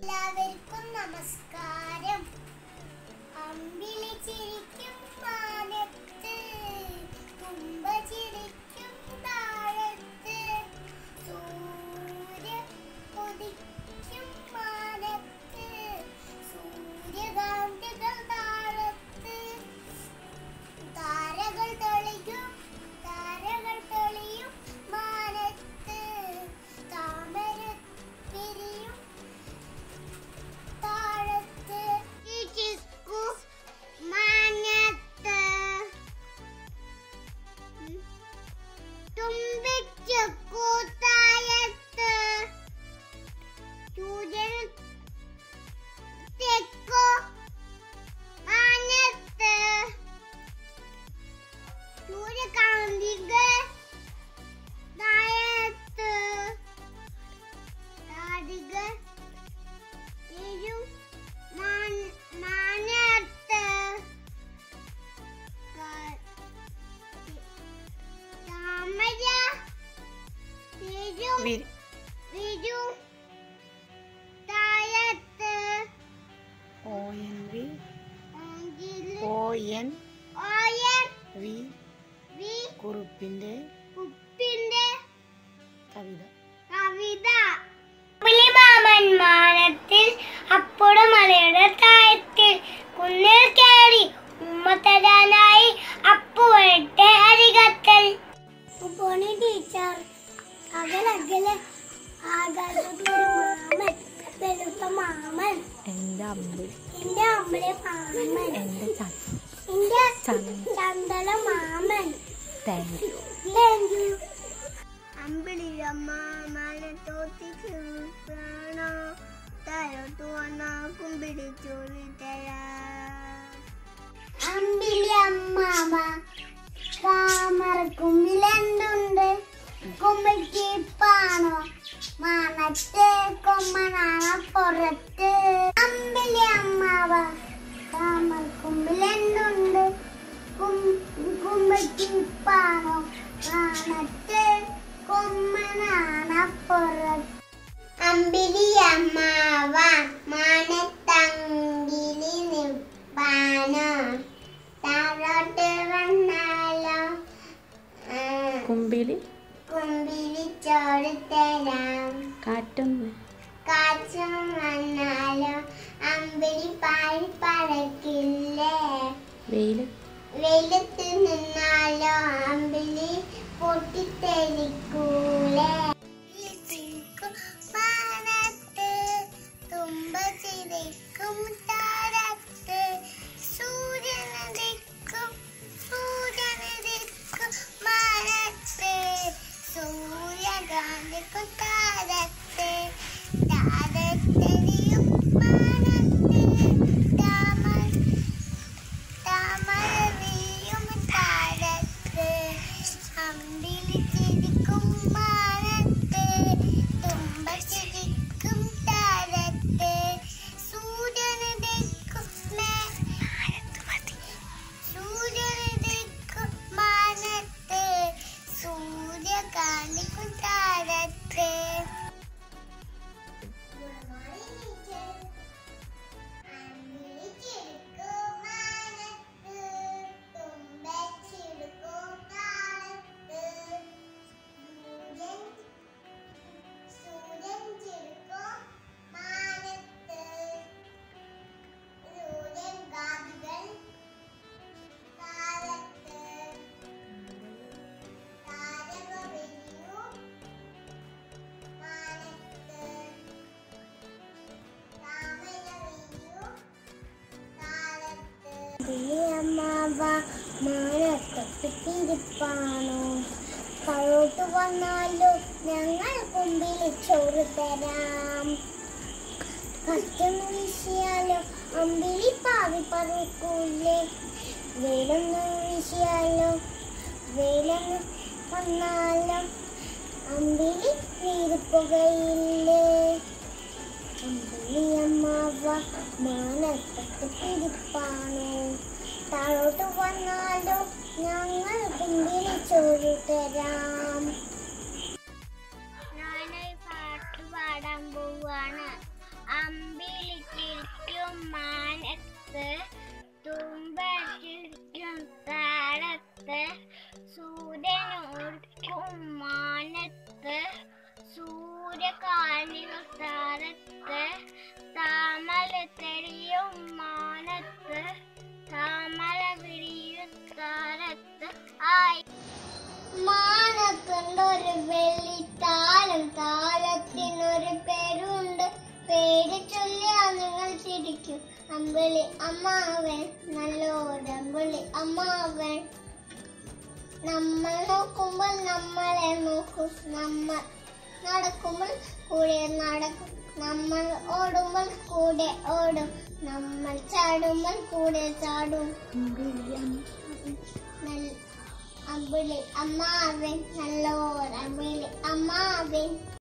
എല്ലാവർക്കും നമസ്കാരം അമ്പിളി ചിരിക്കും മാനത്ത് തുമ്പ ചിരിക്കും താഴത്ത് സൂര്യ ഉദിക്കും മാനത്ത് സൂര്യകാന്തികൾ താഴത്ത് താരകൾ തെളിയും താരകൾ തെളിയും മാനത്ത് താമര വിരിയും താഴത്ത് ചിക്കു മാനത്ത് തുമ്പിച്ചക്കു താഴത്ത് സൂര്യൻ തെക്കു മാനത്ത് സൂര്യകാന്തികൾ താഴത്ത് താടികൾ ഇരു മാന- മാനത്ത് ക- താമര ഇരു വിരി ഇരു താഴത്ത് ഒ എൻ വി അങ്കില് ഒ എൻ ഓയൻ വി വി കുറുപ്പിന്റെ ഉപ്പിന്റെ കവിത കവിത മാമൻ മാനത്തിൽ അപ്പുറ മലയുടെ താഴത്തിൽ കുന്നിൽ കയറി ഉമ്മ തരാനായി അപ്പുവട്ടെ അരികത്തൽ പോണി ടീച്ചർ അകലകലെ ആകാശത്തൊരു മാമൻ വെളുത്ത മാമൻ എൻ്റെ അമ്പ് എന്റെ അമ്മയുടെ മാമൻ എൻ്റെ എന്റെ ചന്ത. ചന്ദന മാമൻ താങ്ക് യു Thank you. അമ്പിളിയമ്മ മനത്തോത്തിണോ തരോട്ട് വന്നാ കുമ്പിടിച്ചോറി അമ്പിളിയമ്മാവ താമരക്കുമ്പിലെന്തുണ്ട് കുമ്പിക്ക് പാണോ മാനത്തെ കൊമ്മനാണ പുറത്ത് അമ്പിളിയമ്മാവ താമരക്കുമ്പിലെന്തുണ്ട് കുമ്പിക്ക് പാണോ മാനത്തെ കൊമ്മനാണ പുറത്ത് അമ്പിളിയമ്മാവ മാനത്തങ്കിലി നിപ്പാനോ താഴോട്ട് വന്നാലോ ആ, കുമ്പിളി കുമ്പിളി ചോറ് തരാം കാറ്റൊന്ന് കാറ്റും വന്നാലോ അമ്പിളി പാടി പറക്കില്ലേ വെയിൽ വെയിലത്ത് നിന്നാലോ അമ്പിളി പൊട്ടിത്തെറിക്കൂലേ മാനത്ത് തുമ്പ ചിരിക്കും താരത്ത് സൂര്യനദിക്കും സൂര്യനദിക്കും മാനത്ത് സൂര്യകാന്തിക്കും താരത്ത് താരത്തെരിയും മാനത്ത് താമര താമരവിയും താരത്ത് അമ്പിളി ചിരിക്കും മാനത്ത് തുമ്പ ചിരിക്കും താരത്ത് സൂര്യന് ദിക്കും സൂര്യന് ദിക്കും മാനത്ത് സൂര്യകാന്തിക്കും താരത്ത് അമ്മാവ മാനത്തൊട്ടിരിപ്പാണോ കഴോട്ട് വന്നാലോ ഞങ്ങൾ കുമ്പിൽ ചോറ് തരാം കറ്റൊന്ന് വീശിയാലോ അമ്പിളി പാവി പറക്കൂലേ വേലൊന്ന് വീശിയാലോ വേലൊന്ന് വന്നാലോ അമ്പിളി വീരിപ്പുകയില്ലേ അമ്പിളിയമ്മാവ മാനത്തൊട്ട് പിടിപ്പാണോ താഴോട്ട് വന്നാലോ ഞങ്ങൾ കുമ്പിളി ചോറ് തരാം ഞാനൊരു പാട്ട് പാടാൻ പോവാണ് അമ്പി മാനത്ത് തുമ്പറ്റിരിക്കും താഴത്ത് സൂര്യനോർക്കും മാനത്ത് സൂര്യകാലികൾ താരത്ത് താമര തെളിയും മാനത്ത് താമര വിരിയും താരത്ത് ആയി മാനത്തുണ്ടൊരു വെള്ളിത്താലം താലത്തിനൊരു പേരുണ്ട് പേര് ചൊല്ലിയാൽ നിങ്ങൾ ചിരിക്കും അമ്പിളി അമ്മാവൻ നല്ലോട് അമ്പിളി അമ്മാവൻ നമ്മൾ നോക്കുമ്പോൾ നമ്മളെ നോക്കും നമ്മൾ നടക്കുമ്പോൾ കൂടെ നടക്കും നമ്മൾ ഓടുമ്പോൾ കൂടെ ഓടും നമ്മൾ ചാടുമ്പോൾ കൂടെ ചാടും നല്ല അമ്പിളി അമ്മാവൻ നല്ലോർ അമ്പിളി അമ്മാവൻ